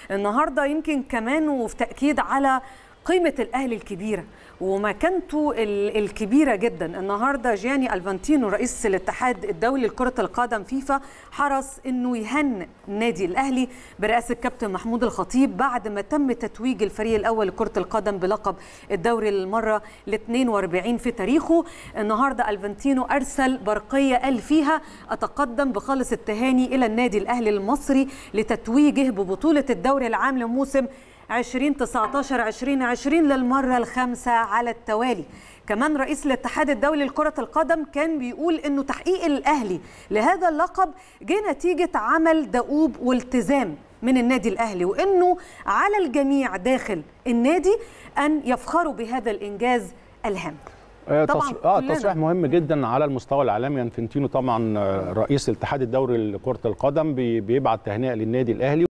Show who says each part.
Speaker 1: النهارده يمكن كمان وفي تاكيد على قيمة الأهلي الكبيرة ومكانته الكبيرة جدا النهاردة جياني ألفانتينو رئيس الاتحاد الدولي لكرة القدم فيفا حرص أنه يهنئ النادي الأهلي برئاسة كابتن محمود الخطيب بعد ما تم تتويج الفريق الأول لكرة القدم بلقب الدوري للمرة ال 42 في تاريخه النهاردة ألفانتينو أرسل برقية قال فيها أتقدم بخالص التهاني إلى النادي الأهلي المصري لتتويجه ببطولة الدوري العام لموسم 2019 2020 للمره الخامسه على التوالي كمان رئيس الاتحاد الدولي لكره القدم كان بيقول انه تحقيق الاهلي لهذا اللقب جه نتيجه عمل دؤوب والتزام من النادي الاهلي وانه على الجميع داخل النادي ان يفخروا بهذا الانجاز الهام
Speaker 2: طبعا اه تصريح مهم جدا على المستوى العالمي انفنتينو طبعا رئيس الاتحاد الدولي لكره القدم بيبعت تهنئه للنادي الاهلي